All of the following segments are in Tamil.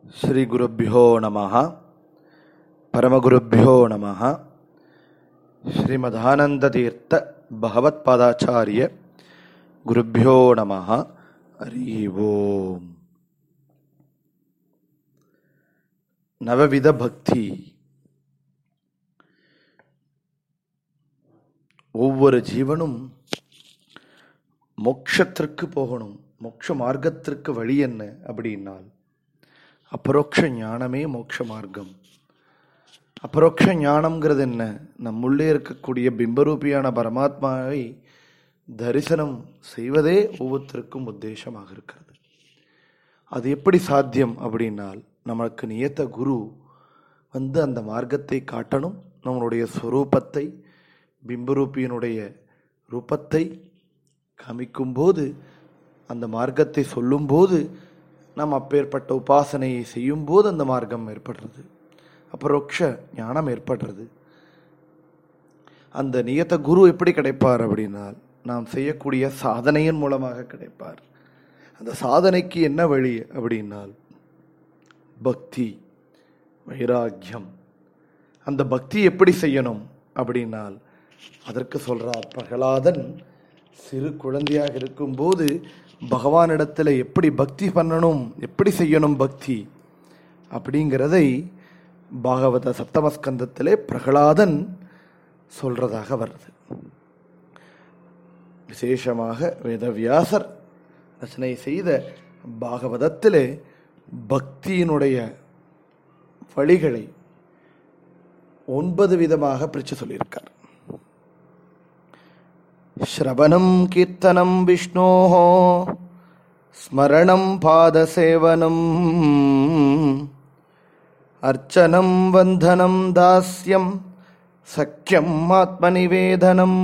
ಶ್ರೀಗುರುಭ್ಯೋ ನಮಃ ಪರಮಗುರುಭ್ಯೋ ನಮಃ ಶ್ರೀಮದಾನಂದತೀರ್ಥ ಭಗವತ್ಪಾದಾಚಾರ್ಯ ಗುರುಭ್ಯೋ ನಮಃ ಹರಿ ಓಂ நவவித பக்தி ஒவ்வொரு ஜீவனும் மோட்சத்திற்கு போகணும் மோட்ச மார்க்கத்திற்கு வழி என்ன அப்படின்னால் அபரோக்ஷ ஞானமே மோட்ச மார்க்கம் அபரோக்ஷ ஞானம்ங்கிறது என்ன நம்முள்ளே இருக்கக்கூடிய பிம்பரூபியான பரமாத்மாவை தரிசனம் செய்வதே ஒவ்வொருத்தருக்கும் உத்தேசமாக இருக்கிறது அது எப்படி சாத்தியம் அப்படின்னால் நமக்கு நியத்த குரு வந்து அந்த மார்க்கத்தை காட்டணும் நம்மளுடைய ஸ்வரூபத்தை பிம்பரூபியினுடைய ரூபத்தை காமிக்கும்போது அந்த மார்க்கத்தை சொல்லும்போது நாம் அப்பேற்பட்ட உபாசனையை செய்யும்போது அந்த மார்க்கம் ஏற்படுறது அபரோக்ஷ ஞானம் ஏற்படுறது அந்த நியத்த குரு எப்படி கிடைப்பார் அப்படின்னால் நாம் செய்யக்கூடிய சாதனையின் மூலமாக கிடைப்பார் அந்த சாதனைக்கு என்ன வழி அப்படின்னால் பக்தி வைராக்கியம் அந்த பக்தி எப்படி செய்யணும் அப்படின்னால் அதற்கு சொல்றார் பிரகலாதன் சிறு குழந்தையாக இருக்கும்போது பகவானிடத்தில் எப்படி பக்தி பண்ணணும் எப்படி செய்யணும் பக்தி அப்படிங்கிறதை பாகவத சப்தமஸ்கந்தத்திலே பிரகலாதன் சொல்றதாக வருது விசேஷமாக வேதவியாசர் ரச்சனை செய்த பாகவதத்திலே பக்தியினுடைய வழிகளை ஒன்பது விதமாக பிரித்து சொல்லியிருக்கார் ஸ்ரவணம் கீர்த்தனம் விஷ்ணோ ஸ்மரணம் பாதசேவனம் அர்ச்சனம் வந்தனம் தாஸ்யம் சக்கியம் ஆத்மநிவேதனம்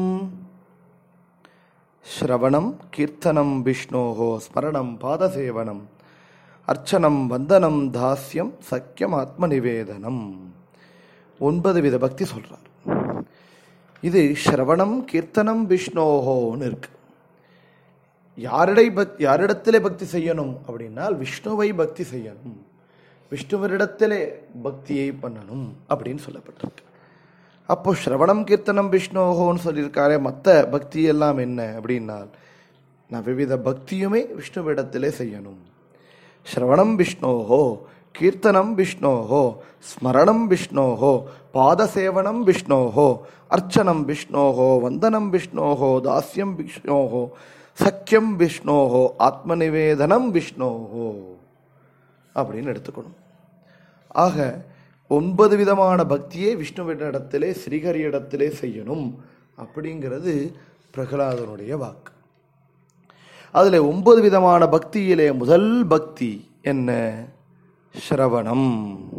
ஸ்ரவணம் கீர்த்தனம் விஷ்ணோஹோ ஸ்மரணம் பாதசேவனம் அர்ச்சனம் வந்தனம் தாஸ்யம் சக்கியம் ஆத்மநிவேதனம் ஒன்பது வித பக்தி சொல்றார் இது ஸ்ரவணம் கீர்த்தனம் விஷ்ணோஹோன்னு இருக்கு யாரிடை பக் யாரிடத்திலே பக்தி செய்யணும் அப்படின்னால் விஷ்ணுவை பக்தி செய்யணும் விஷ்ணுவரிடத்திலே பக்தியை பண்ணணும் அப்படின்னு சொல்லப்பட்டிருக்கு அப்போ ஸ்ரவணம் கீர்த்தனம் விஷ்ணோகோன்னு சொல்லியிருக்காரே மற்ற பக்தி எல்லாம் என்ன அப்படின்னால் நவவித பக்தியுமே விஷ்ணுவிடத்திலே செய்யணும் ஸ்ரவணம் விஷ்ணோஹோ கீர்த்தனம் விஷ்ணோஹோ ஸ்மரணம் விஷ்ணோஹோ பாதசேவனம் விஷ்ணோஹோ அர்ச்சனம் விஷ்ணோஹோ வந்தனம் விஷ்ணோஹோ தாஸ்யம் விஷ்ணோஹோ சக்கியம் விஷ்ணோஹோ ஆத்மநிவேதனம் விஷ்ணோஹோ அப்படின்னு எடுத்துக்கணும் ஆக ஒன்பது விதமான பக்தியை விஷ்ணுவிடத்திலே ஸ்ரீஹரியிடத்திலே செய்யணும் அப்படிங்கிறது பிரகலாதனுடைய வாக்கு அதில் ஒன்பது விதமான பக்தியிலே முதல் பக்தி என்ன ஸ்ரவணம்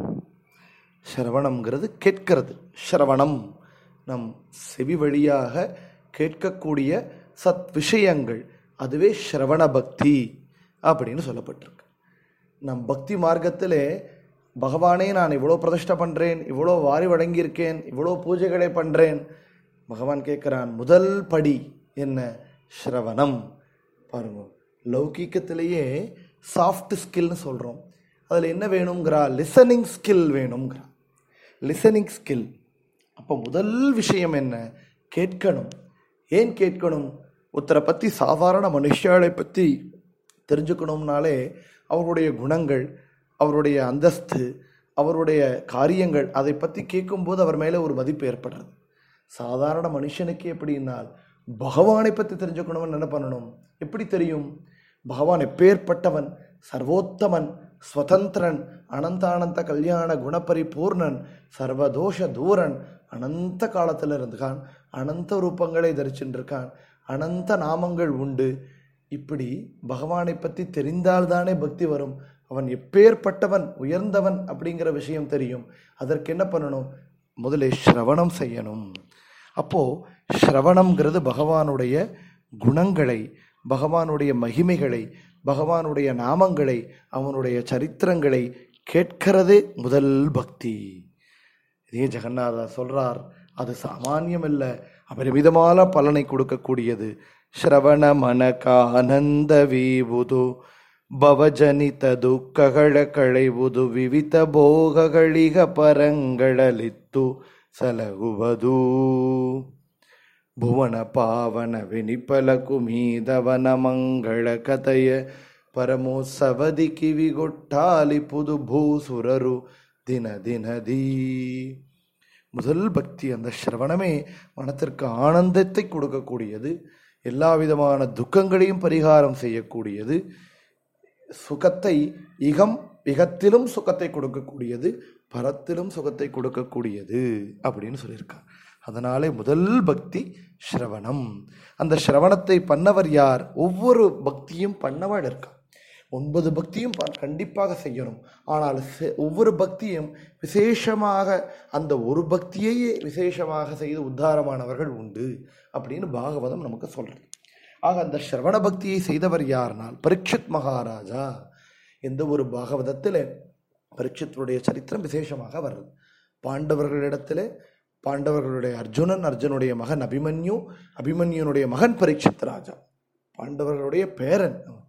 ஸ்ரவணம்ங்கிறது கேட்கிறது ஸ்ரவணம் நம் செவி வழியாக கேட்கக்கூடிய சத் விஷயங்கள் அதுவே ஸ்ரவண பக்தி அப்படின்னு சொல்லப்பட்டிருக்கு நம் பக்தி மார்க்கத்திலே பகவானே நான் இவ்வளோ பிரதிஷ்டை பண்ணுறேன் இவ்வளோ வாரி வழங்கியிருக்கேன் இவ்வளோ பூஜைகளை பண்ணுறேன் பகவான் கேட்குறான் முதல் படி என்ன ஸ்ரவணம் பாருங்க லௌகீக்கத்திலேயே சாஃப்ட் ஸ்கில்னு சொல்கிறோம் அதில் என்ன வேணுங்கிறா லிசனிங் ஸ்கில் வேணுங்கிறா லிசனிங் ஸ்கில் அப்போ முதல் விஷயம் என்ன கேட்கணும் ஏன் கேட்கணும் ஒருத்தரை பற்றி சாதாரண மனுஷாலை பற்றி தெரிஞ்சுக்கணும்னாலே அவருடைய குணங்கள் அவருடைய அந்தஸ்து அவருடைய காரியங்கள் அதை பற்றி கேட்கும்போது அவர் மேலே ஒரு மதிப்பு ஏற்படுறது சாதாரண மனுஷனுக்கு எப்படின்னால் பகவானை பற்றி தெரிஞ்சுக்கணும்னு என்ன பண்ணணும் எப்படி தெரியும் பகவான் எப்பேற்பட்டவன் சர்வோத்தமன் ஸ்வதந்திரன் அனந்தானந்த கல்யாண குணபரிபூர்ணன் சர்வதோஷ தூரன் அனந்த காலத்தில் இருந்துக்கான் அனந்த ரூபங்களை தரிச்சுருக்கான் அனந்த நாமங்கள் உண்டு இப்படி பகவானை பற்றி தெரிந்தால்தானே பக்தி வரும் அவன் எப்பேற்பட்டவன் உயர்ந்தவன் அப்படிங்கிற விஷயம் தெரியும் அதற்கு என்ன பண்ணணும் முதலே ஸ்ரவணம் செய்யணும் அப்போ ஸ்ரவணம்ங்கிறது பகவானுடைய குணங்களை பகவானுடைய மகிமைகளை பகவானுடைய நாமங்களை அவனுடைய சரித்திரங்களை கேட்கிறது முதல் பக்தி இதே ஜெகநாதா சொல்றார் அது சாமானியம் இல்ல அபரிமிதமான பலனை கொடுக்கக்கூடியது ಶ್ರವಣ ಮನಕ ಆನಂದ ವೀವುದು ಭವಜನಿತ ದುಃಖಗಳ ಕಳೆಯುವುದು ವಿವಿಧ ಭೋಗಗಳಿಗ ಪರಂಗಳಲಿತ್ತು ಸಲಹುವುದು ಭುವನ ಪಾವನ ವಿನಿಪಲ ಕುಮೀದವನ ಮಂಗಳ ಕಥೆಯ ಪರಮೋತ್ಸವದಿ ಕಿವಿಗೊಟ್ಟಾಲಿಪುದು ಭೂಸುರರು தின தினதி முதல் பக்தி அந்த சிரவணமே மனத்திற்கு ஆனந்தத்தை கொடுக்கக்கூடியது எல்லா விதமான துக்கங்களையும் பரிகாரம் செய்யக்கூடியது சுகத்தை இகம் இகத்திலும் சுகத்தை கொடுக்கக்கூடியது பரத்திலும் சுகத்தை கொடுக்கக்கூடியது அப்படின்னு சொல்லியிருக்கார் அதனாலே முதல் பக்தி ஸ்ரவணம் அந்த ஸ்ரவணத்தை பண்ணவர் யார் ஒவ்வொரு பக்தியும் பண்ணவள் இருக்கா ஒன்பது பக்தியும் ப- கண்டிப்பாக செய்யணும் ஆனால் செ- ஒவ்வொரு பக்தியும் விசேஷமாக அந்த ஒரு பக்தியையே விசேஷமாக செய்து உத்தாரமானவர்கள் உண்டு அப்படின்னு பாகவதம் நமக்கு சொல்றது ஆக அந்த ஸ்ரவண பக்தியை செய்தவர் யார்னால் பரீட்சித் மகாராஜா எந்த ஒரு பாகவதத்தில் பரீட்சித்துடைய சரித்திரம் விசேஷமாக வருது பாண்டவர்களிடத்திலே பாண்டவர்களுடைய அர்ஜுனன் அர்ஜுனுடைய மகன் அபிமன்யு அபிமன்யுனுடைய மகன் பரீட்சித் ராஜா பாண்டவர்களுடைய பேரன் அவன்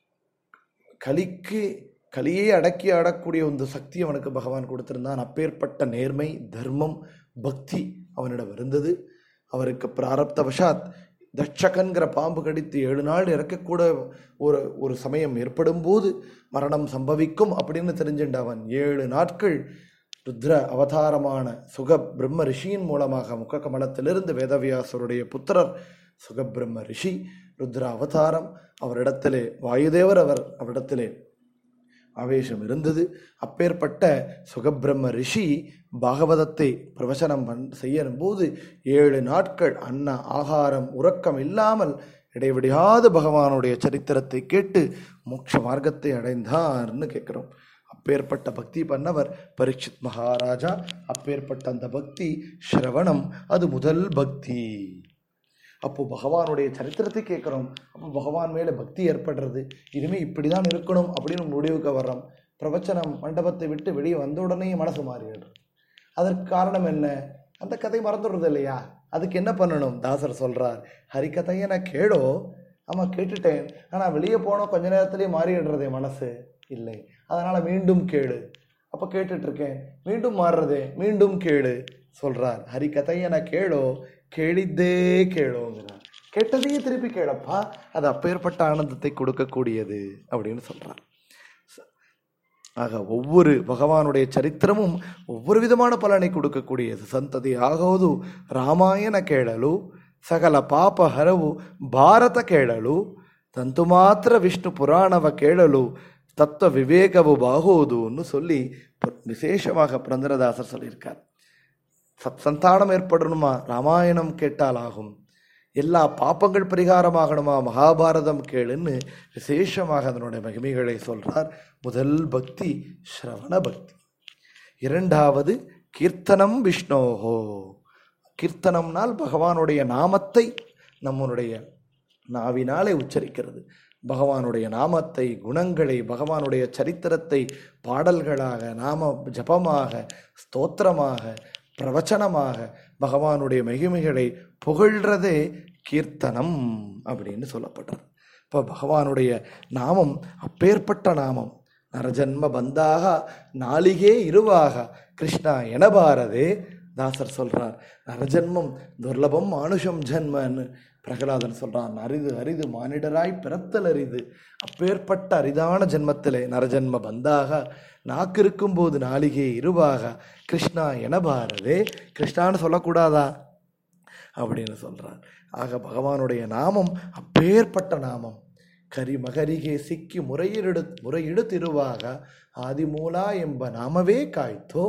கலிக்கு கலியை அடக்கி ஆடக்கூடிய இந்த சக்தி அவனுக்கு பகவான் கொடுத்திருந்தான் அப்பேற்பட்ட நேர்மை தர்மம் பக்தி அவனிடம் இருந்தது அவருக்கு பிராரப்தவசாத் தட்சகன்கிற பாம்பு கடித்து ஏழு நாள் இறக்கக்கூட ஒரு ஒரு சமயம் ஏற்படும் போது மரணம் சம்பவிக்கும் அப்படின்னு தெரிஞ்சுண்ட அவன் ஏழு நாட்கள் ருத்ர அவதாரமான சுக பிரம்ம ரிஷியின் மூலமாக முக கமலத்திலிருந்து வேதவியாசருடைய புத்திரர் சுகபிரம்ம ரிஷி ருத்ர அவதாரம் அவரிடத்திலே வாயுதேவர் அவர் அவரிடத்திலே ஆவேசம் இருந்தது அப்பேற்பட்ட சுகபிரம்ம ரிஷி பாகவதத்தை பிரவச்சனம் பண் செய்யும்போது ஏழு நாட்கள் அன்ன ஆகாரம் உறக்கம் இல்லாமல் இடைவிடாது பகவானுடைய சரித்திரத்தை கேட்டு மோட்ச மார்க்கத்தை அடைந்தார்னு கேட்குறோம் அப்பேற்பட்ட பக்தி பண்ணவர் பரீட்சித் மகாராஜா அப்பேற்பட்ட அந்த பக்தி ஸ்ரவணம் அது முதல் பக்தி அப்போ பகவானுடைய சரித்திரத்தை கேட்குறோம் அப்போ பகவான் மேலே பக்தி ஏற்படுறது இனிமேல் இப்படி தான் இருக்கணும் அப்படின்னு முடிவுக்கு வர்றோம் பிரவச்சனம் மண்டபத்தை விட்டு வெளியே வந்த உடனே மனசு மாறிடுறது அதற்கு காரணம் என்ன அந்த கதை மறந்துடுறது இல்லையா அதுக்கு என்ன பண்ணணும் தாசர் சொல்றார் ஹரிக்கதையை நான் கேளோ ஆமாம் கேட்டுட்டேன் ஆனால் வெளியே போனோம் கொஞ்ச நேரத்திலேயே மாறிடுறதே மனசு இல்லை அதனால் மீண்டும் கேளு அப்போ கேட்டுட்டு இருக்கேன் மீண்டும் மாறுறதே மீண்டும் கேளு சொல்றார் ஹரிக்கதையை நான் கேளோ கேளித்தே கேளோங்கிறார் கேட்டதையே திருப்பி கேளப்பா அது அப்பேற்பட்ட ஆனந்தத்தை கொடுக்கக்கூடியது அப்படின்னு சொல்றார் ஆக ஒவ்வொரு பகவானுடைய சரித்திரமும் ஒவ்வொரு விதமான பலனை கொடுக்கக்கூடியது ಸಂತತಿ ಆಗೋದು ರಾಮಾಯಣ ಕೇಳಲು ಸಕಲ ಪಾಪ ಹರವು ಭಾರತ ಕೇಳಲು ತಂತು ಮಾತ್ರ ವಿಷ್ಣು ಪುರಾಣವ ಕೇಳಲು தத்துவ விவேகவு பாகோதுன்னு சொல்லி ப- விசேஷமாக புரந்தரதாசர் சொல்லியிருக்கார் சத் சந்தானம் ஏற்படணுமா ராமாயணம் கேட்டால் ஆகும் எல்லா பாப்பங்கள் பரிகாரமாகணுமா மகாபாரதம் கேளுன்னு விசேஷமாக அதனுடைய மகிமைகளை சொல்றார் முதல் பக்தி ஸ்ரவண பக்தி இரண்டாவது கீர்த்தனம் விஷ்ணோஹோ கீர்த்தனம்னால் பகவானுடைய நாமத்தை நம்முடைய நாவினாலே உச்சரிக்கிறது பகவானுடைய நாமத்தை குணங்களை பகவானுடைய சரித்திரத்தை பாடல்களாக நாம ஜபமாக ஸ்தோத்திரமாக பிரவச்சனமாக பகவானுடைய மகிமைகளை புகழ்றதே கீர்த்தனம் அப்படின்னு சொல்லப்படுறது இப்போ பகவானுடைய நாமம் அப்பேற்பட்ட நாமம் நரஜன்ம பந்தாக நாளிகே இருவாக கிருஷ்ணா எனபாரதே தாசர் சொல்றார் நரஜன்மம் துர்லபம் மானுஷம் ஜன்மன்னு பிரகலாதன் சொல்றான் அரிது அரிது மானிடராய் பிறத்தல் அரிது அப்பேற்பட்ட அரிதான ஜென்மத்திலே நரஜன்ம பந்தாக நாக்கு இருக்கும்போது நாளிகை இருவாக கிருஷ்ணா எனபாரதே கிருஷ்ணான்னு சொல்லக்கூடாதா அப்படின்னு சொல்றார் ஆக பகவானுடைய நாமம் அப்பேற்பட்ட நாமம் கரிமகரிகே சிக்கி முறையிடு முறையிடு திருவாக ஆதிமூலா ಎಂಬ நாமவே காய்த்தோ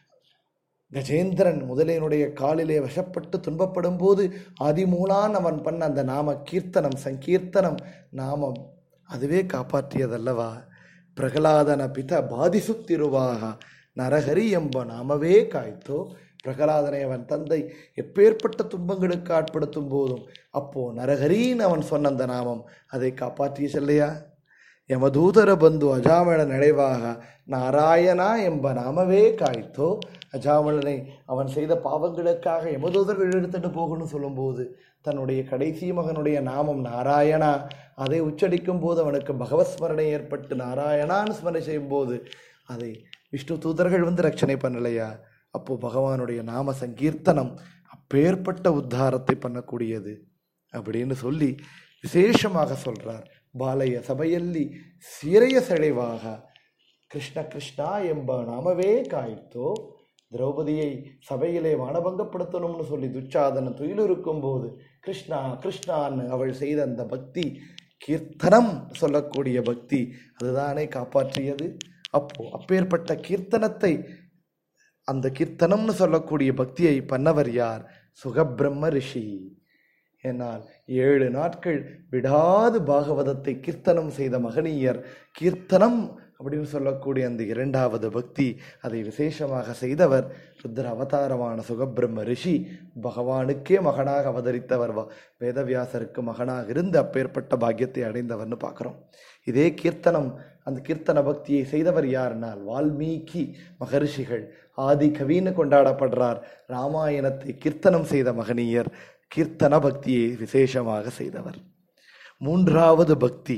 கஜேந்திரன் முதலியனுடைய காலிலே வசப்பட்டு துன்பப்படும் போது ஆதிமூலான் அவன் பண்ண அந்த நாம கீர்த்தனம் சங்கீர்த்தனம் நாமம் அதுவே காப்பாற்றியதல்லவா பிரகலாதன பித பாதிசுத்திருவாக நரஹரி எம்ப நாமவே காய்த்தோ பிரகலாதனை அவன் தந்தை எப்பேற்பட்ட துன்பங்களுக்கு ஆட்படுத்தும் போதும் அப்போ நரஹரின்னு அவன் சொன்ன அந்த நாமம் அதை காப்பாற்றிய செல்லையா ಯಮದೂತರ ಬಂದು ಅಜಾಮಳ ನಡೆವಾಗ நாராயணா ಎಂಬ நாமவே காய்த்தோ அஜாமலனை அவன் செய்த பாவங்களுக்காக யமதூதர்கள் எடுத்துட்டு போகணும்னு சொல்லும்போது தன்னுடைய கடைசி மகனுடைய நாமம் நாராயணா அதை உச்சரிக்கும் போது அவனுக்கு பகவத் ஸ்மரணை ஏற்பட்டு நாராயணான்னு ஸ்மரணை செய்யும் போது அதை விஷ்ணு தூதர்கள் வந்து ரட்சணை பண்ணலையா அப்போ பகவானுடைய நாம சங்கீர்த்தனம் அப்பேற்பட்ட உத்தாரத்தை பண்ணக்கூடியது அப்படின்னு சொல்லி விசேஷமாக சொல்றார் ಬಾಲಯ್ಯ ಸಭೆಯಲ್ಲಿ ಸೀರೆಯ ಸೆಳೆವಾಗ ಕೃಷ್ಣ ಕೃಷ್ಣ ಎಂಬ ನಾಮವೇ ಕಾಯಿತು திரௌபதியை சபையிலே மானபங்கப்படுத்தணும்னு சொல்லி துச்சாதன துயிலுருக்கும் போது கிருஷ்ணா கிருஷ்ணான்னு அவள் செய்த அந்த பக்தி கீர்த்தனம் சொல்லக்கூடிய பக்தி அதுதானே காப்பாற்றியது அப்போ அப்பேற்பட்ட கீர்த்தனத்தை அந்த கீர்த்தனம்னு சொல்லக்கூடிய பக்தியை பண்ணவர் யார் சுகபிரம்ம ரிஷி என்னால் ஏழு நாட்கள் விடாது பாகவதத்தை கீர்த்தனம் செய்த மகனீயர் கீர்த்தனம் அப்படின்னு சொல்லக்கூடிய அந்த இரண்டாவது பக்தி அதை விசேஷமாக செய்தவர் ருத்ர அவதாரமான சுகபிரம்ம ரிஷி பகவானுக்கே மகனாக அவதரித்தவர் வ- வேதவியாசருக்கு மகனாக இருந்து அப்பேற்பட்ட பாக்கியத்தை அடைந்தவர்னு பார்க்குறோம் இதே கீர்த்தனம் அந்த கீர்த்தன பக்தியை செய்தவர் யார்னால் வால்மீகி மகரிஷிகள் ஆதி கவின்னு கொண்டாடப்படுறார் ராமாயணத்தை கீர்த்தனம் செய்த மகனீயர் கீர்த்தன பக்தியை விசேஷமாக செய்தவர் மூன்றாவது பக்தி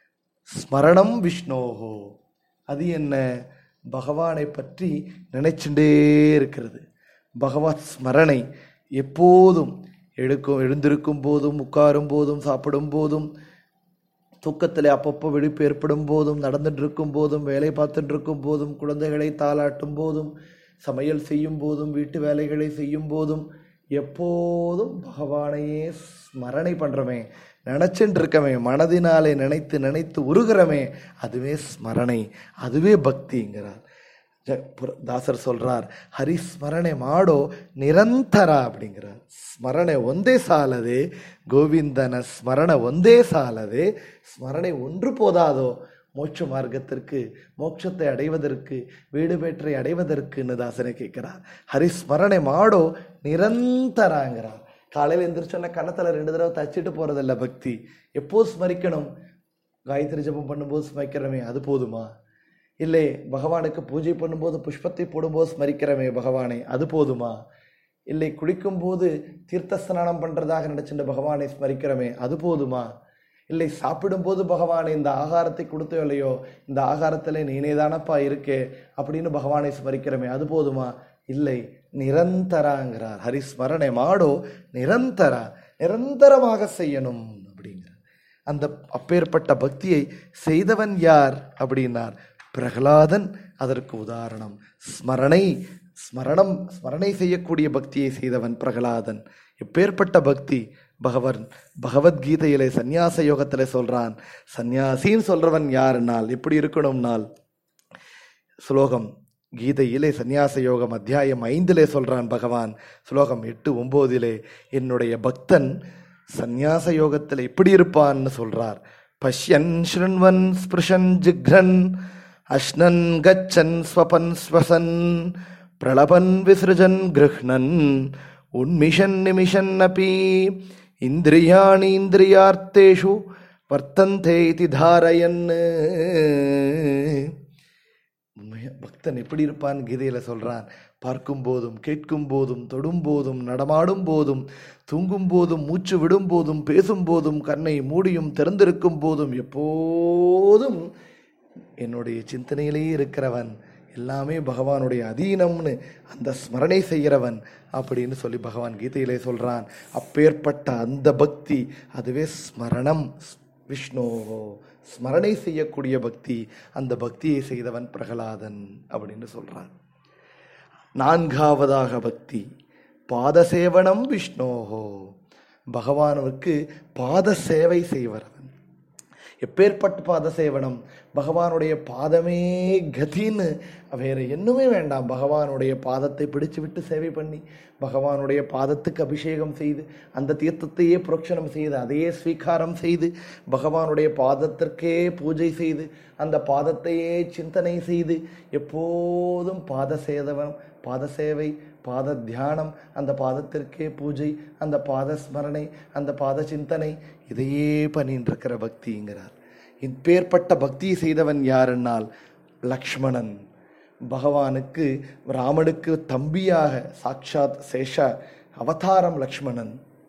ஸ்மரணம் விஷ்ணோஹோ அது என்ன பகவானை பற்றி நினைச்சுட்டே இருக்கிறது பகவத் ஸ்மரணை எப்போதும் எடுக்கும் எழுந்திருக்கும் போதும் உட்காரும் போதும் சாப்பிடும் போதும் தூக்கத்தில் அப்பப்போ விழிப்பு ஏற்படும் போதும் நடந்துட்டு இருக்கும் போதும் வேலை பார்த்துட்டு இருக்கும் போதும் குழந்தைகளை தாளாட்டும் போதும் சமையல் செய்யும் போதும் வீட்டு வேலைகளை செய்யும் போதும் எப்போதும் பகவானையே ஸ்மரணை பண்றோமே நினைச்சுட்டு இருக்கமே மனதினாலே நினைத்து நினைத்து உருகிறமே அதுவே ஸ்மரணை அதுவே பக்திங்கிறார் ஜ- புர- தாசர் சொல்றார் ಹರಿಸ್ಮರಣೆ ಮಾಡೋ ನಿರಂತರ அப்படிங்கிறார் ಸ್ಮರಣೆ ಒಂದೇ ಸಾಲದೆ ಗೋವಿಂದನ ಸ್ಮರಣ ಒಂದೇ ಸಾಲದೆ ಸ್ಮರಣೆ ஒன்று போதாதோ மோட்ச மார்க்கத்திற்கு மோட்சத்தை அடைவதற்கு வீடு பேற்றை அடைவதற்குன்னு தாசனை கேட்கிறார் ஹரிஸ்மரணை மாடோ நிரந்தராங்கிறார் காலையில் எந்திரிச்சோன்னா கன்னத்தில் ரெண்டு தடவை தச்சிட்டு போறதில்ல பக்தி எப்போ ஸ்மரிக்கணும் காயத்ரி ஜபம் பண்ணும்போது ஸ்மரிக்கிறோமே அது போதுமா இல்லை பகவானுக்கு பூஜை பண்ணும்போது புஷ்பத்தை போடும்போது ஸ்மரிக்கிறமே பகவானை அது போதுமா இல்லை குளிக்கும்போது தீர்த்த ஸ்நானம் பண்றதாக நினைச்சிட்டு பகவானை ஸ்மரிக்கிறமே அது போதுமா இல்லை சாப்பிடும்போது பகவானை இந்த ஆகாரத்தை கொடுத்தோ இல்லையோ இந்த ஆகாரத்தில் நீனே தானப்பா இருக்கே அப்படின்னு பகவானை ஸ்மரிக்கிறமே அது போதுமா இல்லை நிரந்தராங்கிறார் ஹரிஸ்மரணை மாடோ நிரந்தரா நிரந்தரமாக செய்யணும் அப்படிங்கிறார் அந்த அப்பேற்பட்ட பக்தியை செய்தவன் யார் அப்படின்னார் பிரகலாதன் அதற்கு உதாரணம் ஸ்மரணை ஸ்மரணம் ஸ்மரணை செய்யக்கூடிய பக்தியை செய்தவன் பிரகலாதன் எப்பேற்பட்ட பக்தி பகவன் பகவத்கீதையிலே சந்நியாச யோகத்திலே சொல்றான் சந்நியாசின்னு சொல்றவன் யாருனால் எப்படி இருக்கணும்னால் ஸ்லோகம் கீதையிலே சந்நியாச யோகம் அத்தியாயம் ஐந்திலே சொல்றான் பகவான் ஸ்லோகம் எட்டு ஒன்பதிலே என்னுடைய பக்தன் சந்நியாச யோகத்தில் எப்படி இருப்பான்னு சொல்றார் பஷ்யன் ஸ்ருண்வன் ஸ்பிருஷன் ஜிக்ரன் அஷ்னன் கச்சன் ஸ்வபன் ஸ்வசன் பிரளபன் விசிருஜன் கிருஹ்ணன் உன்மிஷன் நிமிஷன் அப்பி இந்திரியாணி இந்திரியார்த்தேஷு வர்த்தந்தே இதி தாரயன் உண்மையா பக்தன் எப்படி இருப்பான் கீதையில சொல்றான் பார்க்கும் போதும் கேட்கும் போதும் தொடும் போதும் நடமாடும் போதும் தூங்கும் போதும் மூச்சு விடும் போதும் பேசும் போதும் கண்ணை மூடியும் திறந்திருக்கும் போதும் எப்போதும் என்னுடைய சிந்தனையிலேயே இருக்கிறவன் எல்லாமே பகவானுடைய அதீனம்னு அந்த ஸ்மரணை செய்கிறவன் அப்படின்னு சொல்லி பகவான் கீதையிலே சொல்றான் அப்பேற்பட்ட அந்த பக்தி அதுவே ஸ்மரணம் விஷ்ணோவோ ஸ்மரணை செய்யக்கூடிய பக்தி அந்த பக்தியை செய்தவன் பிரகலாதன் அப்படின்னு சொல்றான் நான்காவதாக பக்தி பாதசேவனம் விஷ்ணோஹோ பகவானுக்கு பாத சேவை செய்வரவன் எப்பேற்பட்ட பாத சேவனம் பகவானுடைய பாதமே கதின்னு வேற என்னுமே வேண்டாம் பகவானுடைய பாதத்தை பிடிச்சு விட்டு சேவை பண்ணி பகவானுடைய பாதத்துக்கு அபிஷேகம் செய்து அந்த தீர்த்தத்தையே புரோக்ஷனம் செய்து அதையே ஸ்வீகாரம் செய்து பகவானுடைய பாதத்திற்கே பூஜை செய்து அந்த பாதத்தையே சிந்தனை செய்து எப்போதும் பாத சேதவம் பாத சேவை பாத தியானம் அந்த பாதத்திற்கே பூஜை அந்த பாத ஸ்மரணை அந்த பாத சிந்தனை இதையே பண்ணிட்டு இருக்கிற பக்திங்கிறார் இப்பேற்பட்ட பக்தியை செய்தவன் யாருன்னால் லக்ஷ்மணன் பகவானுக்கு ராமனுக்கு தம்பியாக சாட்சாத் சேஷ அவதாரம் லக்ஷ்மணன்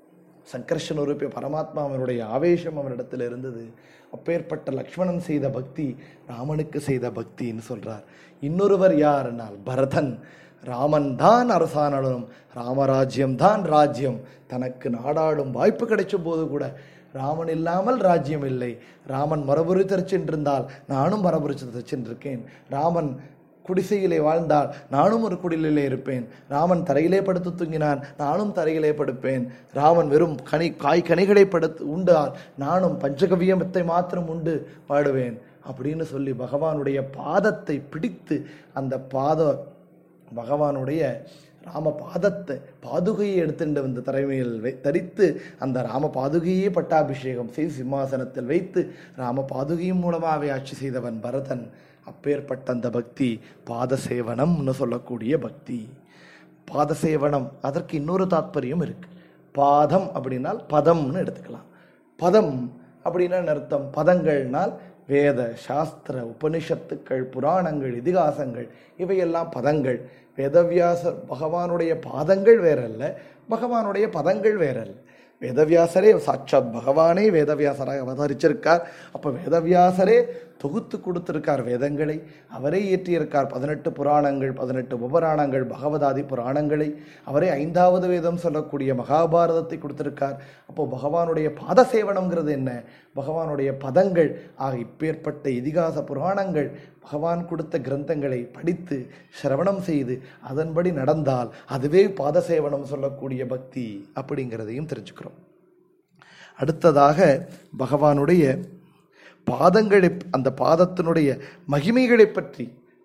சங்கர்ஷன் உறுப்பிய பரமாத்மா அவனுடைய ஆவேசம் அவனிடத்தில் இருந்தது அப்பேற்பட்ட லக்ஷ்மணன் செய்த பக்தி ராமனுக்கு செய்த பக்தின்னு சொல்றார் இன்னொருவர் யாருனால் பரதன் ராமன் தான் அரசானாலும் ராமராஜ்யம் தான் ராஜ்யம் தனக்கு நாடாளும் வாய்ப்பு கிடைச்ச போது கூட ராமன் இல்லாமல் ராஜ்யம் இல்லை ராமன் மரபுரி சென்றிருந்தால் நானும் மரபுரி சென்றிருக்கேன் ராமன் குடிசையிலே வாழ்ந்தால் நானும் ஒரு குடிலே இருப்பேன் ராமன் தரையிலே படுத்து தூங்கினான் நானும் தரையிலே படுப்பேன் ராமன் வெறும் கனி காய் கனிகளை படுத்து உண்டால் நானும் பஞ்சகவியமத்தை மாத்திரம் உண்டு பாடுவேன் அப்படின்னு சொல்லி பகவானுடைய பாதத்தை பிடித்து அந்த பாத பகவானுடைய ராம பாதத்தை பாதுகையை எடுத்துட்டு வந்து தலைமையில் வை தரித்து அந்த ராம பாதுகையே பட்டாபிஷேகம் செய்து சிம்மாசனத்தில் வைத்து ராம பாதுகையின் மூலமாகவே ஆட்சி செய்தவன் பரதன் அப்பேற்பட்ட அந்த பக்தி பாதசேவனம்னு சொல்லக்கூடிய பக்தி பாதசேவனம் அதற்கு இன்னொரு தாத்பரியம் இருக்கு பாதம் அப்படின்னால் பதம்னு எடுத்துக்கலாம் பதம் அப்படின்னா அர்த்தம் பதங்கள்னால் வேத சாஸ்திர உபனிஷத்துக்கள் புராணங்கள் இதிகாசங்கள் இவையெல்லாம் பதங்கள் வேதவியாசர் பகவானுடைய பாதங்கள் வேறல்ல பகவானுடைய பதங்கள் வேறல்ல வேதவியாசரே சாட்சாத் பகவானே வேதவியாசராக அவதரிச்சிருக்கார் அப்போ வேதவியாசரே தொகுத்து கொடுத்திருக்கார் வேதங்களை அவரே இயற்றியிருக்கார் பதினெட்டு புராணங்கள் பதினெட்டு உபராணங்கள் பகவதாதி புராணங்களை அவரே ஐந்தாவது வேதம் சொல்லக்கூடிய மகாபாரதத்தை கொடுத்திருக்கார் அப்போ பகவானுடைய பாத சேவனம்ங்கிறது என்ன பகவானுடைய பதங்கள் ஆக இப்பேற்பட்ட இதிகாச புராணங்கள் பகவான் கொடுத்த கிரந்தங்களை படித்து சிரவணம் செய்து அதன்படி நடந்தால் அதுவே பாதசேவனம் சொல்லக்கூடிய பக்தி அப்படிங்கிறதையும் தெரிஞ்சுக்கிறோம் அடுத்ததாக பகவானுடைய பாதங்களை அந்த பாதத்தினுடைய மகிமைகளை பற்றி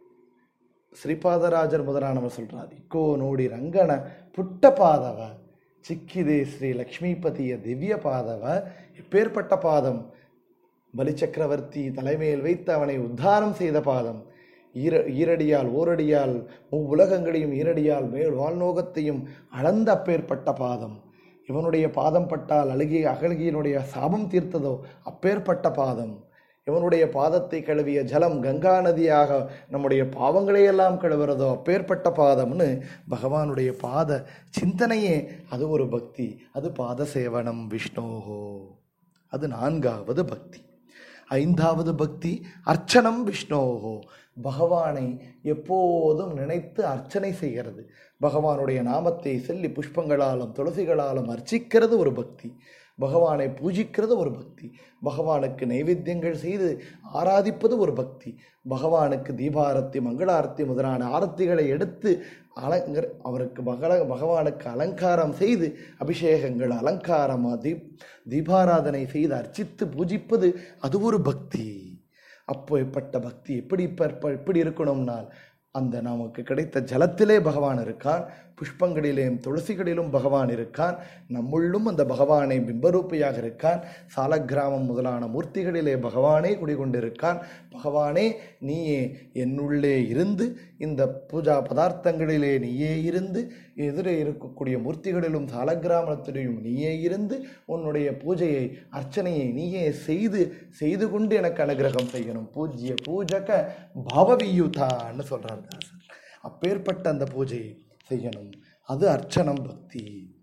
ಶ್ರೀಪಾದರಾಜರ್ ಮೊದಲಾನವ சொல்றார் ಇಕ್ಕೋ ನೋಡಿ ರಂಗನ ಪುಟ್ಟ ಪಾದವ ಚಿಕ್ಕಿದೆ ಶ್ರೀ ಲಕ್ಷ್ಮೀಪತಿಯ ದಿವ್ಯ ಪಾದವ எப்பேற்பட்ட பாதம் பலிச்சக்கரவர்த்தி தலைமையில் வைத்து அவனை உத்தாரம் செய்த பாதம் ஈர ஈரடியால் ஓரடியால் உலகங்களையும் ஈரடியால் மேல் வாழ்நோகத்தையும் அளந்த அப்பேற்பட்ட பாதம் இவனுடைய பாதம் பட்டால் அழுகி அகழ்கியினுடைய சாபம் தீர்த்ததோ அப்பேற்பட்ட பாதம் இவனுடைய பாதத்தை கழுவிய ஜலம் கங்கா நதியாக நம்முடைய பாவங்களையெல்லாம் கழுவுறதோ அப்பேற்பட்ட பாதம்னு பகவானுடைய பாத சிந்தனையே அது ஒரு பக்தி அது பாத சேவனம் விஷ்ணோஹோ அது நான்காவது பக்தி ஐந்தாவது பக்தி அர்ச்சனம் விஷ்ணோஹோ பகவானை எப்போதும் நினைத்து அர்ச்சனை செய்கிறது பகவானுடைய நாமத்தை சொல்லி புஷ்பங்களாலும் துளசிகளாலும் அர்ச்சிக்கிறது ஒரு பக்தி பகவானை பூஜிக்கிறது ஒரு பக்தி பகவானுக்கு நைவேத்தியங்கள் செய்து ஆராதிப்பது ஒரு பக்தி பகவானுக்கு தீபாரத்தி மங்களாரத்தி முதலான ஆரத்திகளை எடுத்து அலங்கர் அவருக்கு பகல பகவானுக்கு அலங்காரம் செய்து அபிஷேகங்கள் அலங்காரம் தீப் தீபாராதனை செய்து அர்ச்சித்து பூஜிப்பது அது ஒரு பக்தி அப்போப்பட்ட பக்தி எப்படி இப்ப எப்படி இருக்கணும்னால் அந்த நமக்கு கிடைத்த ஜலத்திலே பகவான் இருக்கான் புஷ்பங்களிலேயும் துளசிகளிலும் பகவான் இருக்கான் நம்முள்ளும் அந்த பகவானை பிம்பரூபியாக இருக்கான் சாலக்கிராமம் முதலான மூர்த்திகளிலே பகவானே குடிகொண்டிருக்கான் பகவானே நீயே என்னுள்ளே இருந்து இந்த பூஜா பதார்த்தங்களிலே நீயே இருந்து எதிரே இருக்கக்கூடிய மூர்த்திகளிலும் சாலக்கிராமத்திலையும் நீயே இருந்து உன்னுடைய பூஜையை அர்ச்சனையை நீயே செய்து செய்து கொண்டு எனக்கு அனுகிரகம் செய்யணும் பூஜ்ய பூஜக பாவவியுதான்னு சொல்றார் தாசர் அப்பேற்பட்ட அந்த பூஜையை செய்யணும் அது அர்ச்சனம் பக்தி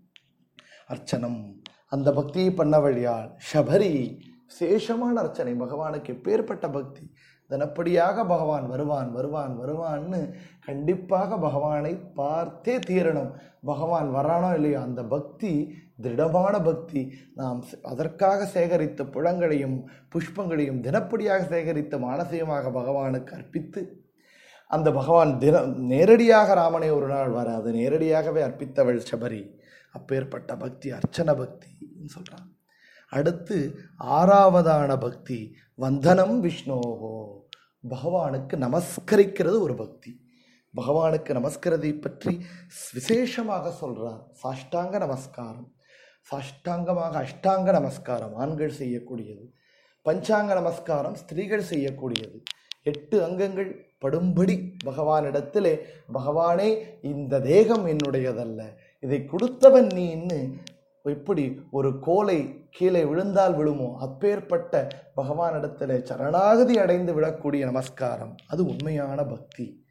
அர்ச்சனம் அந்த பக்தியை பண்ண வழியால் ஷபரி விசேஷமான அர்ச்சனை பகவானுக்கு எப்பேற்பட்ட பக்தி தினப்படியாக பகவான் வருவான் வருவான் வருவான்னு கண்டிப்பாக பகவானை பார்த்தே தீரணும் பகவான் வரானோ இல்லையோ அந்த பக்தி திருடமான பக்தி நாம் அதற்காக சேகரித்த புழங்களையும் புஷ்பங்களையும் தினப்படியாக சேகரித்த மானசீகமாக பகவானுக்கு அர்ப்பித்து அந்த பகவான் தின நேரடியாக ராமனை ஒரு நாள் வர அது நேரடியாகவே அர்ப்பித்தவள் சபரி அப்பேற்பட்ட பக்தி அர்ச்சன பக்தின்னு சொல்கிறான் அடுத்து ஆறாவதான பக்தி வந்தனம் விஷ்ணோகோ பகவானுக்கு நமஸ்கரிக்கிறது ஒரு பக்தி பகவானுக்கு நமஸ்கரதை பற்றி விசேஷமாக சொல்றார் சாஷ்டாங்க நமஸ்காரம் சாஷ்டாங்கமாக அஷ்டாங்க நமஸ்காரம் ஆண்கள் செய்யக்கூடியது பஞ்சாங்க நமஸ்காரம் ஸ்திரீகள் செய்யக்கூடியது எட்டு அங்கங்கள் படும்படி பகவானிடத்திலே பகவானே இந்த தேகம் என்னுடையதல்ல இதை கொடுத்தவன் நீன்னு எப்படி ஒரு கோலை கீழே விழுந்தால் விழுமோ அப்பேற்பட்ட பகவானிடத்தில் சரணாகதி அடைந்து விடக்கூடிய நமஸ்காரம் அது உண்மையான பக்தி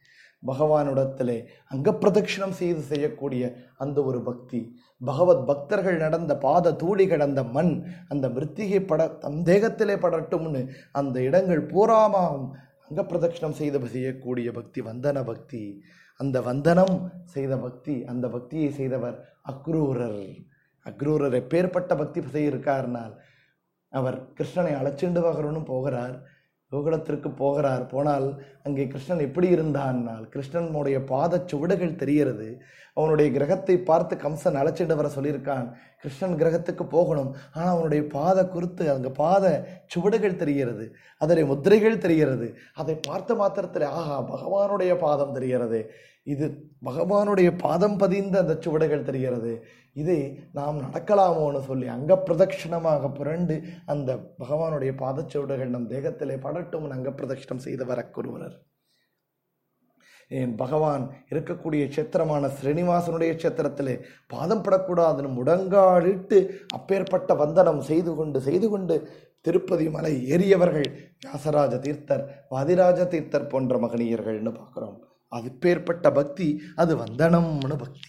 பகவானிடத்திலே அங்கப்பிரதட்சிணம் செய்து செய்யக்கூடிய அந்த ஒரு பக்தி பகவத் பக்தர்கள் நடந்த பாத தூளி கடந்த மண் அந்த மிருத்திகை பட தம் தேகத்திலே படட்டும்னு அந்த இடங்கள் பூராமாவும் அங்கப்பிரதட்சிணம் செய்து செய்யக்கூடிய பக்தி வந்தன பக்தி அந்த வந்தனம் செய்த பக்தி அந்த பக்தியை செய்தவர் அக்ரூரர் அக்ரூரர் எப்பேற்பட்ட பக்தி செய்யிருக்காருனால் அவர் கிருஷ்ணனை அழைச்சிண்டு வகரணும் போகிறார் கோகுலத்திற்கு போகிறார் போனால் அங்கே கிருஷ்ணன் எப்படி இருந்தான்னால் கிருஷ்ணனுடைய பாத சுவடுகள் தெரிகிறது அவனுடைய கிரகத்தை பார்த்து கம்சன் அழைச்சிட்டு வர சொல்லியிருக்கான் கிருஷ்ணன் கிரகத்துக்கு போகணும் ஆனால் அவனுடைய பாத குருத்து அங்கே பாத சுவடுகள் தெரிகிறது அதில் முத்திரைகள் தெரிகிறது அதை பார்த்த மாத்திரத்தில் ஆஹா பகவானுடைய பாதம் தெரிகிறது இது பகவானுடைய பாதம் பதிந்த அந்த சுவடுகள் தெரிகிறது இதை நாம் நடக்கலாமோன்னு சொல்லி அங்க பிரதட்சிணமாக புரண்டு அந்த பகவானுடைய பாதச்சுவடுகள் நம் தேகத்திலே படட்டும் அங்க பிரதட்சிணம் செய்தவர் அக்குருவரர் என் பகவான் இருக்கக்கூடிய க்ஷேத்திரமான ஸ்ரீனிவாசனுடைய க்ஷேத்திரத்திலே பாதம் படக்கூடாதுன்னு முடங்காடிட்டு அப்பேற்பட்ட வந்தனம் செய்து கொண்டு செய்து கொண்டு திருப்பதி மலை ஏறியவர்கள் வியாசராஜ தீர்த்தர் வாதிராஜ தீர்த்தர் போன்ற மகனியர்கள்னு பார்க்குறோம் அது பேர்பட்ட பக்தி அது வந்தனம்னு பக்தி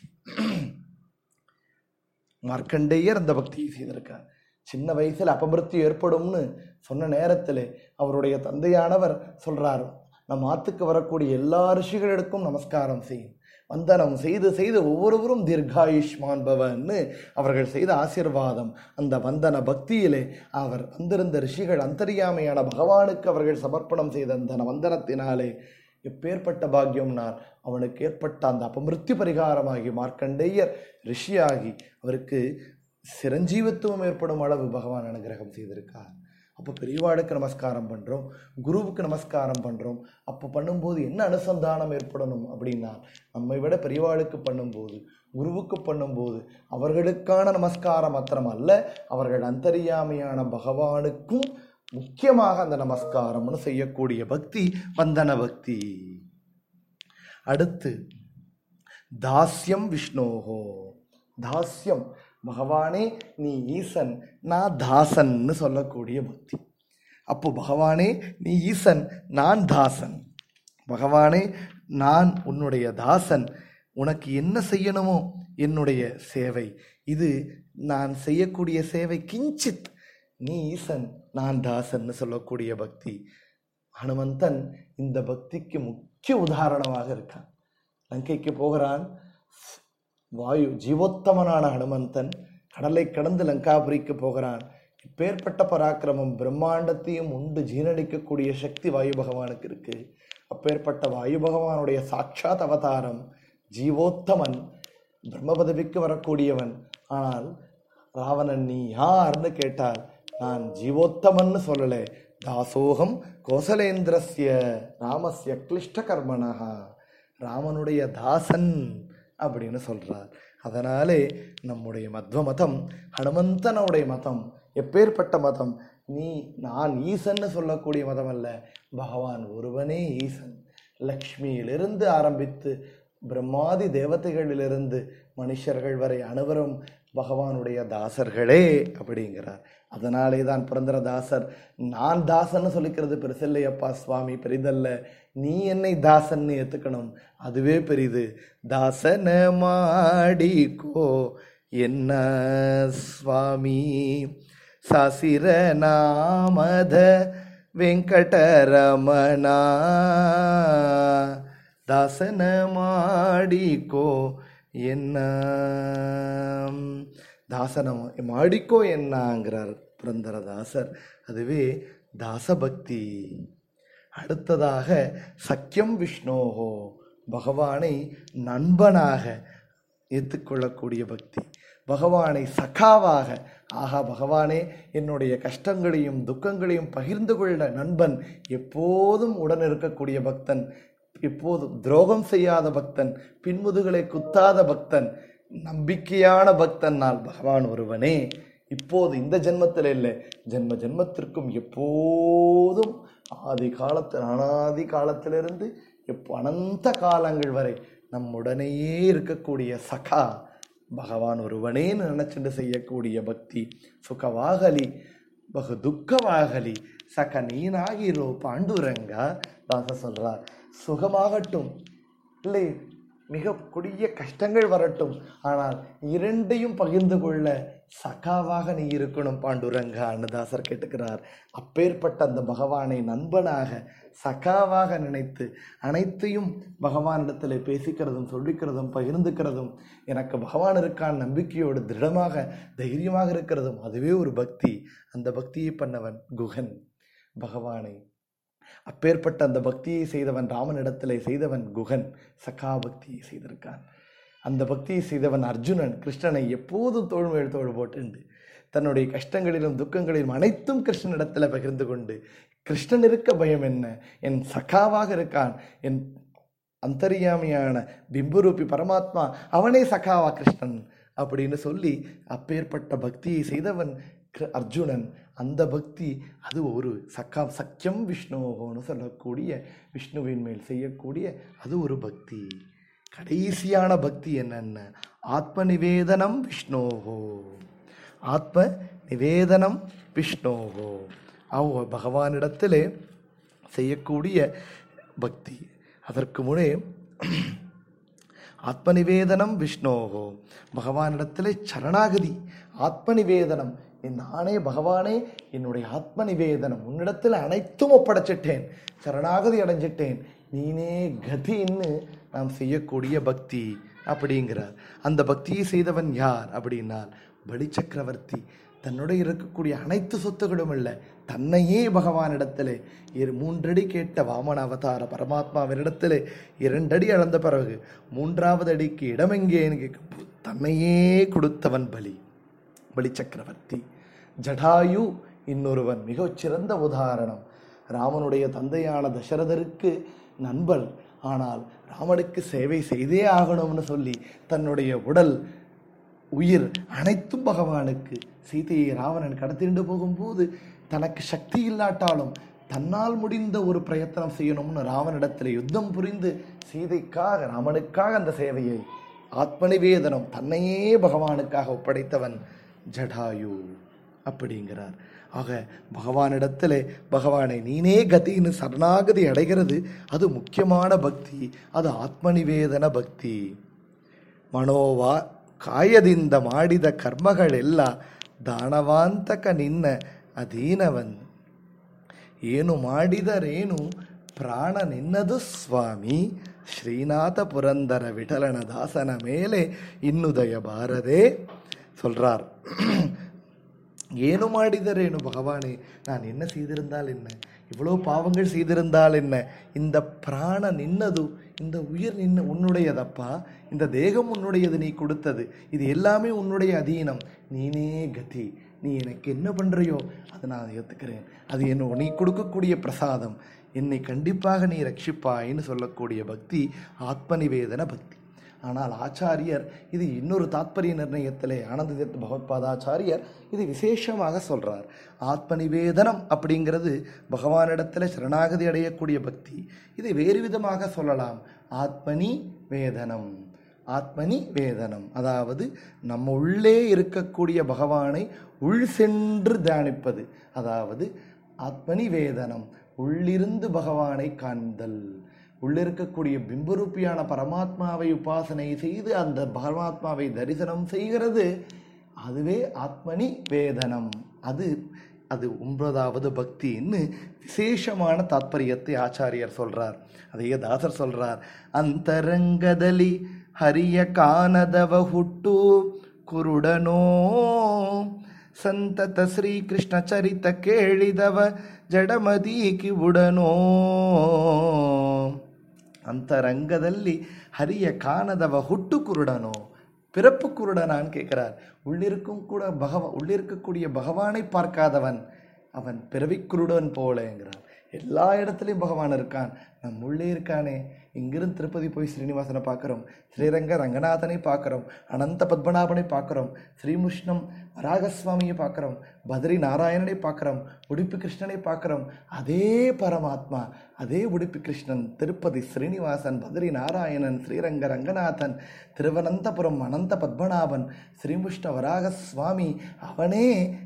மார்க்கண்டேயர் அந்த பக்தியை செய்திருக்கார் சின்ன வயசில் அபமிருத்தி ஏற்படும்னு சொன்ன நேரத்தில் அவருடைய தந்தையானவர் சொல்றார் நம் ஆத்துக்கு வரக்கூடிய எல்லா ரிஷிகளுக்கும் நமஸ்காரம் செய்யும் வந்தனம் செய்து செய்து ஒவ்வொருவரும் தீர்காயுஷ்மான் பவன்னு அவர்கள் செய்த ஆசிர்வாதம் அந்த வந்தன பக்தியிலே அவர் வந்திருந்த ரிஷிகள் அந்தரியாமையான பகவானுக்கு அவர்கள் சமர்ப்பணம் செய்த அந்த வந்தனத்தினாலே எப்பேற்பட்ட பாக்கியம்னால் அவனுக்கு ஏற்பட்ட அந்த அபமிருத்தி பரிகாரமாகி மார்க்கண்டேயர் ரிஷியாகி அவருக்கு சிரஞ்சீவத்துவம் ஏற்படும் அளவு பகவான் அனுகிரகம் செய்திருக்கார் அப்போ பெரியவாளுக்கு நமஸ்காரம் பண்ணுறோம் குருவுக்கு நமஸ்காரம் பண்ணுறோம் அப்போ பண்ணும்போது என்ன அனுசந்தானம் ஏற்படணும் அப்படின்னா நம்மை விட பெரியவாளுக்கு பண்ணும்போது குருவுக்கு பண்ணும்போது அவர்களுக்கான நமஸ்காரம் மாத்திரம் அல்ல அவர்கள் அந்தரியாமையான பகவானுக்கும் முக்கியமாக அந்த நமஸ்காரம்னு செய்யக்கூடிய பக்தி வந்தன பக்தி அடுத்து தாஸ்யம் விஷ்ணோகோ தாஸ்யம் பகவானே நீ ஈசன் நான் தாசன்னு சொல்லக்கூடிய பக்தி அப்போ பகவானே நீ ஈசன் நான் தாசன் பகவானே நான் உன்னுடைய தாசன் உனக்கு என்ன செய்யணுமோ என்னுடைய சேவை இது நான் செய்யக்கூடிய சேவை கிஞ்சித் நீ ஈசன் நான் தாசன்னு சொல்லக்கூடிய பக்தி ஹனுமந்தன் இந்த பக்திக்கு முக்கிய உதாரணமாக இருக்கான் லங்கைக்கு போகிறான் வாயு ஜீவோத்தமனான ஹனுமந்தன் கடலை கடந்து லங்காபுரிக்கு போகிறான் இப்பேற்பட்ட பராக்கிரமம் பிரம்மாண்டத்தையும் உண்டு ஜீரணிக்கக்கூடிய சக்தி வாயு பகவானுக்கு இருக்கு அப்பேற்பட்ட வாயு பகவானுடைய சாட்சாத் அவதாரம் ஜீவோத்தமன் பிரம்ம பதவிக்கு வரக்கூடியவன் ஆனால் ராவணன் நீ யார்னு கேட்டால் நான் ஜீவோத்தமன்னு சொல்லலை தாசோகம் கோசலேந்திரஸ்ய ராமஸ்ய கிளிஷ்ட கர்மனஹா ராமனுடைய தாசன் அப்படின்னு சொல்றார் அதனாலே நம்முடைய மத்வ மதம் ஹனுமந்தனுடைய மதம் எப்பேற்பட்ட மதம் நீ நான் ஈசன்னு சொல்லக்கூடிய மதம் அல்ல பகவான் ஒருவனே ஈசன் லக்ஷ்மியிலிருந்து ஆரம்பித்து பிரம்மாதி தேவதைகளிலிருந்து மனுஷர்கள் வரை அனைவரும் பகவானுடைய தாசர்களே அப்படிங்கிறார் அதனாலே தான் புரந்தரதாசர் நான் தாசன்னு சொல்லிக்கிறது பெருசில்லையப்பா சுவாமி பெரிதல்ல நீ என்னை தாசன்னு ஏத்துக்கணும் அதுவே பெரிது தாசன மாடிக்கோ என்ன சுவாமி சசிர நாமத வெங்கடரமணா தாசன மாடிக்கோ என்ன தாசனம் மாடிக்கோ என்னங்கிறார் புரந்தரதாசர் அதுவே தாசபக்தி அடுத்ததாக சக்கியம் விஷ்ணோகோ பகவானை நண்பனாக ஏற்றுக்கொள்ளக்கூடிய பக்தி பகவானை சகாவாக ஆஹா பகவானே என்னுடைய கஷ்டங்களையும் துக்கங்களையும் பகிர்ந்து கொள்ள நண்பன் எப்போதும் உடன் இருக்கக்கூடிய பக்தன் எப்போதும் துரோகம் செய்யாத பக்தன் பின்முதுகளை குத்தாத பக்தன் நம்பிக்கையான பக்தன் நான் பகவான் ஒருவனே இப்போது இந்த ஜென்மத்தில் இல்லை ஜென்ம ஜென்மத்திற்கும் எப்போதும் ஆதி காலத்தில் அனாதி காலத்திலிருந்து எப்போ அனந்த காலங்கள் வரை நம்முடனேயே இருக்கக்கூடிய சகா பகவான் ஒருவனே நினைச்சுட்டு செய்யக்கூடிய பக்தி சுகவாகலி பகு துக்கவாகலி சக நீனாகிரோ பாண்டுரங்கா தாச சொல்றார் சுகமாகட்டும் இல்லை மிக கொடிய கஷ்டங்கள் வரட்டும் ஆனால் இரண்டையும் பகிர்ந்து கொள்ள சகாவாக நீ இருக்கணும் பாண்டுரங்கா அன்னதாசர் கேட்டுக்கிறார் அப்பேற்பட்ட அந்த பகவானை நண்பனாக சகாவாக நினைத்து அனைத்தையும் பகவானிடத்தில் பேசிக்கிறதும் சொல்லிக்கிறதும் பகிர்ந்துக்கிறதும் எனக்கு பகவான் இருக்கான் நம்பிக்கையோடு திருடமாக தைரியமாக இருக்கிறதும் அதுவே ஒரு பக்தி அந்த பக்தியை பண்ணவன் குகன் பகவானை அப்பேற்பட்ட அந்த பக்தியை செய்தவன் ராமனிடத்திலே செய்தவன் குகன் சகா பக்தியை செய்திருக்கான் அந்த பக்தியை செய்தவன் அர்ஜுனன் கிருஷ்ணனை எப்போதும் தோழ்மையோடு தோடு போட்டுண்டு தன்னுடைய கஷ்டங்களிலும் துக்கங்களிலும் அனைத்தும் கிருஷ்ணனிடத்தில் பகிர்ந்து கொண்டு கிருஷ்ணன் இருக்க பயம் என்ன என் சகாவாக இருக்கான் என் அந்தரியாமியான பிம்புரூபி பரமாத்மா அவனே சகாவா கிருஷ்ணன் அப்படின்னு சொல்லி அப்பேற்பட்ட பக்தியை செய்தவன் கிரு- அர்ஜுனன் அந்த பக்தி அது ஒரு சக்கா சக்கியம் விஷ்ணுவோன்னு சொல்லக்கூடிய விஷ்ணுவின் மேல் செய்யக்கூடிய அது ஒரு பக்தி கடைசியான பக்தி என்னென்ன ஆத்ம நிவேதனம் விஷ்ணோகோ ஆத்ம நிவேதனம் விஷ்ணோகோ அவ பகவானிடத்திலே செய்யக்கூடிய பக்தி அதற்கு முன்னே ஆத்ம நிவேதனம் விஷ்ணோகோ பகவானிடத்திலே சரணாகதி ஆத்ம நிவேதனம் நானே பகவானே என்னுடைய ஆத்ம நிவேதனம் உன்னிடத்தில் அனைத்தும் ஒப்படைச்சிட்டேன் சரணாகதி அடைஞ்சிட்டேன் நீனே கதின்னு நாம் செய்யக்கூடிய பக்தி அப்படிங்கிறார் அந்த பக்தியை செய்தவன் யார் அப்படின்னால் பலி சக்கரவர்த்தி தன்னுடைய இருக்கக்கூடிய அனைத்து சொத்துகளும் இல்லை தன்னையே பகவானிடத்திலே இரு மூன்றடி கேட்ட வாமன அவதார பரமாத்மாவினிடத்திலே இரண்டடி அளந்த பிறகு மூன்றாவது அடிக்கு இடமெங்கேன்னு கேட்க தன்னையே கொடுத்தவன் பலி பலி சக்கரவர்த்தி ஜடாயு இன்னொருவன் மிகச் சிறந்த உதாரணம் ராமனுடைய தந்தையான தசரதருக்கு நண்பன் ஆனால் ராமனுக்கு சேவை செய்தே ஆகணும்னு சொல்லி தன்னுடைய உடல் உயிர் அனைத்தும் பகவானுக்கு சீதையை ராவணன் கடத்திண்டு போகும்போது தனக்கு சக்தி இல்லாட்டாலும் தன்னால் முடிந்த ஒரு பிரயத்தனம் செய்யணும்னு ராவனிடத்தில் யுத்தம் புரிந்து சீதைக்காக ராமனுக்காக அந்த சேவையை ஆத்மநிவேதனம் தன்னையே பகவானுக்காக ஒப்படைத்தவன் ஜடாயு அப்படிங்கிறார் ஆக பகவானிடத்திலே பகவானை நீனே கதின்னு சரணாகதி அடைகிறது அது முக்கியமான பக்தி அது ஆத்மநிவேதன பக்தி ಮನೋವಾ ಕಾಯದಿಂದ ಮಾಡಿದ ಕರ್ಮಗಳೆಲ್ಲ ದಾನವಾಂತಕ ನಿನ್ನ ಅಧೀನವನ್ ಏನು ಮಾಡಿದರೇನು ಪ್ರಾಣ ನಿನ್ನದು ಸ್ವಾಮಿ ಶ್ರೀನಾಥ ಪುರಂದರ ವಿಠಲನ ದಾಸನ ಮೇಲೆ ಇನ್ನುದಯ ಬಾರದೆ சொல்றார் ஏனு மாடிதரேனு பகவானே நான் என்ன செய்திருந்தால் என்ன இவ்வளோ பாவங்கள் செய்திருந்தால் என்ன இந்த பிராண நின்னது இந்த உயிர் நின்ன உன்னுடையதப்பா இந்த தேகம் உன்னுடையது நீ கொடுத்தது இது எல்லாமே உன்னுடைய அதீனம் நீனே கதி நீ எனக்கு என்ன பண்றியோ அதை நான் ஏற்றுக்கிறேன் அது என்ன நீ கொடுக்கக்கூடிய பிரசாதம் என்னை கண்டிப்பாக நீ ரட்சிப்பாயின்னு சொல்லக்கூடிய பக்தி ஆத்ம நிவேதன பக்தி ஆனால் ஆச்சாரியர் இது இன்னொரு தாத்பரிய நிர்ணயத்திலே ஆனந்த தீர்த்த பகவத்பாதாச்சாரியர் இது விசேஷமாக சொல்றார் ஆத்ம நிவேதனம் அப்படிங்கிறது பகவானிடத்தில் சரணாகதி அடையக்கூடிய பக்தி இதை வேறு விதமாக சொல்லலாம் ஆத்மனி வேதனம் ஆத்மனி வேதனம் அதாவது நம்ம உள்ளே இருக்கக்கூடிய பகவானை உள் சென்று தியானிப்பது அதாவது ஆத்மனி வேதனம் உள்ளிருந்து பகவானை காண்தல் உள்ளிருக்கக்கூடிய பிம்பரூபியான பரமாத்மாவை உபாசனை செய்து அந்த பரமாத்மாவை தரிசனம் செய்கிறது அதுவே ஆத்மனி வேதனம் அது அது ஒன்பதாவது பக்தின்னு விசேஷமான தாத்பரியத்தை ஆச்சாரியர் சொல்றார் அதையே தாசர் சொல்றார் ಅಂತರಂಗದಲ್ಲಿ ಹರಿಯ ಕಾನದವ ಹುಟ್ಟು ಕುರುಡನೋ ಸಂತತ ಶ್ರೀಕೃಷ್ಣ ಚರಿತ ಕೇಳಿದವ ಜಡಮದಿ ಕಿವುಡನೋ ಅಂತರಂಗದಲ್ಲಿ ಹರಿಯ ಕಾನದವ ಹುಟ್ಟು ಕುರುಡನೋ பிறப்பு குருடனான்னு கேட்கிறார் உள்ளிருக்கும் கூட பகவ உள்ளிருக்கக்கூடிய பகவானை பார்க்காதவன் அவன் பிறவிக்குருடன் போலங்கிறான் எல்லா இடத்துலையும் பகவான் இருக்கான் நம் உள்ளே இருக்கானே இங்கிருந்து திருப்பதி போய் ஸ்ரீனிவாசனை பார்க்குறோம் ஸ்ரீரங்க ரங்கநாதனை பார்க்குறோம் அனந்த பத்மநாபனை பார்க்குறோம் ஸ்ரீமுஷ்ணம் வராகசுவாமியை பார்க்குறோம் பத்ரி நாராயணனை பார்க்குறோம் உடுப்பி கிருஷ்ணனை பார்க்குறோம் அதே பரமாத்மா அதே உடுப்பி கிருஷ்ணன் திருப்பதி ஸ்ரீனிவாசன் பத்ரி நாராயணன் ஸ்ரீரங்க ரங்கநாதன் திருவனந்தபுரம் அனந்த பத்மநாபன் ஸ்ரீமுஷ்ண வராக சுவாமி அவனே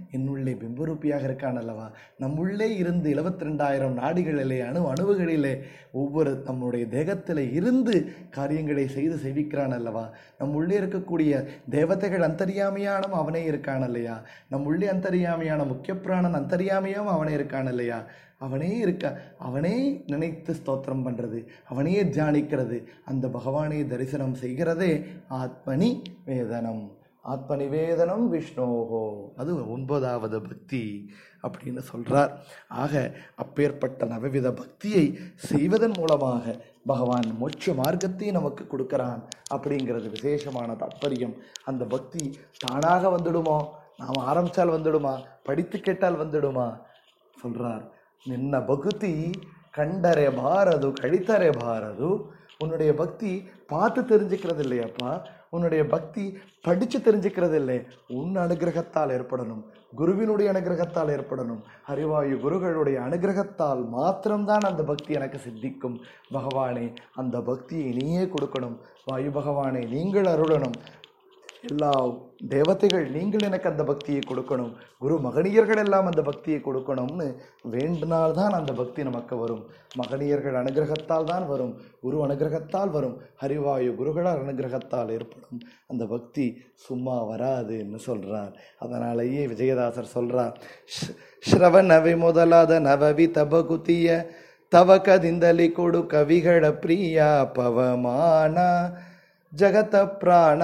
என்னுள்ளே பிம்பரூபியாக இருக்கான் அல்லவா நம்முள்ளே இருந்து இருபத்தி ரெண்டாயிரம் நாடிகளிலே அணு அணுவுகளிலே ஒவ்வொரு நம்முடைய தேகத்தில் இருந்து காரியங்களை செய்து செய்விக்கிறான் அல்லவா நம் உள்ளே இருக்கக்கூடிய தேவதைகள் அந்தரியாமையானும் அவனே இருக்கான் இல்லையா நம் உள்ளே அந்தரியாமையான முக்கிய பிராணன் அந்தரியாமையும் அவனே இருக்கான் இல்லையா அவனே இருக்க அவனே நினைத்து ஸ்தோத்திரம் பண்றது அவனே தியானிக்கிறது அந்த பகவானை தரிசனம் செய்கிறதே ஆத்மனி வேதனம் ஆத்ம நிவேதனம் விஷ்ணோகோ அது ஒன்பதாவது பக்தி அப்படின்னு சொல்றார் ஆக அப்பேற்பட்ட நவவித பக்தியை செய்வதன் மூலமாக பகவான் மோட்ச மார்க்கத்தை நமக்கு கொடுக்கறான் அப்படிங்கிறது விசேஷமான தாற்பயம் அந்த பக்தி தானாக வந்துடுமோ நாம் ஆரம்பிச்சால் வந்துடுமா படித்து கேட்டால் வந்துடுமா சொல்றார் ನಿನ್ನ ಭಕ್ತಿ ಕಂಡರೆ ಬಾರದು ಕಳಿತರೆ ಬಾರದು உன்னுடைய பக்தி பார்த்து தெரிஞ்சுக்கிறது இல்லையாப்பா உன்னுடைய பக்தி படித்து தெரிஞ்சுக்கிறது இல்லை உன் அனுகிரகத்தால் ஏற்படணும் குருவினுடைய அனுகிரகத்தால் ஏற்படணும் அறிவாயு குருகளுடைய அனுகிரகத்தால் மாத்திரம்தான் அந்த பக்தி எனக்கு சித்திக்கும் பகவானே அந்த பக்தியை நீயே கொடுக்கணும் வாயு பகவானே நீங்கள் அருளணும் எல்லா தேவதைகள் நீங்கள் எனக்கு அந்த பக்தியை கொடுக்கணும் குரு மகனியர்கள் எல்லாம் அந்த பக்தியை கொடுக்கணும்னு வேண்டினால்தான் அந்த பக்தி நமக்கு வரும் மகனியர்கள் அனுகிரகத்தால் தான் வரும் குரு அனுகிரகத்தால் வரும் ஹரிவாயு குருகளார் அனுகிரகத்தால் ஏற்படும் அந்த பக்தி சும்மா வராதுன்னு சொல்றார் அதனாலேயே விஜயதாசர் சொல்றார் "ಶ್ರ- ಶ್ರವಣವೇ ಮೊದಲಾದ ನವವಿತ ಬಗುತಿಯ ತವಕದಿಂದಲಿ ಕೊಡು ಕವಿಗಳ ಪ್ರಿಯ ಪವಮಾನ ಜಗತ ಪ್ರಾಣ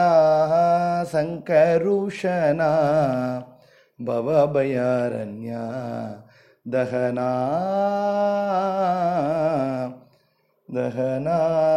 ಸಂಕರುಷನ ಭವಭಯಾರಣ್ಯ ದಹನ ದಹನ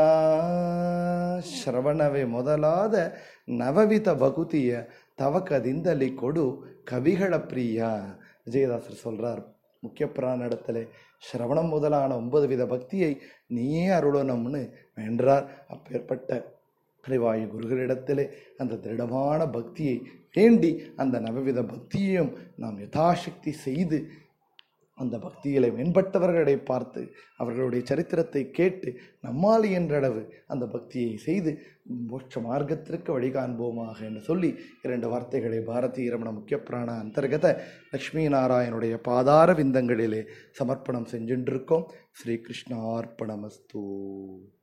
ಶ್ರವಣವೇ ಮೊದಲಾದ ನವವಿತ ಬಗುತಿಯ தவக்கதிந்தலி கொடு கவிகள பிரியா விஜயதாசர் சொல்றார் முக்கிய புராண இடத்துல சிரவணம் முதலான ஒன்பது வித பக்தியை நீயே அருளணும்னு வேண்டார் அப்பேற்பட்ட அறிவாயு குருகளிடத்திலே அந்த திருடமான பக்தியை வேண்டி அந்த நவவித பக்தியையும் நாம் யதாசக்தி செய்து அந்த பக்தியிலே மேம்பட்டவர்களை பார்த்து அவர்களுடைய சரித்திரத்தை கேட்டு நம்மால் என்றளவு அந்த பக்தியை செய்து மோட்ச மார்க்கத்திற்கு வழி காண்போமாக என்று சொல்லி இரண்டு வார்த்தைகளை பாரதிய ரமண முக்கிய பிராண அந்தர்கத லக்ஷ்மி நாராயணுடைய பாதார விந்தங்களிலே சமர்ப்பணம் செஞ்சுட்டிருக்கோம் ஸ்ரீ கிருஷ்ணார்ப்பணமஸ்து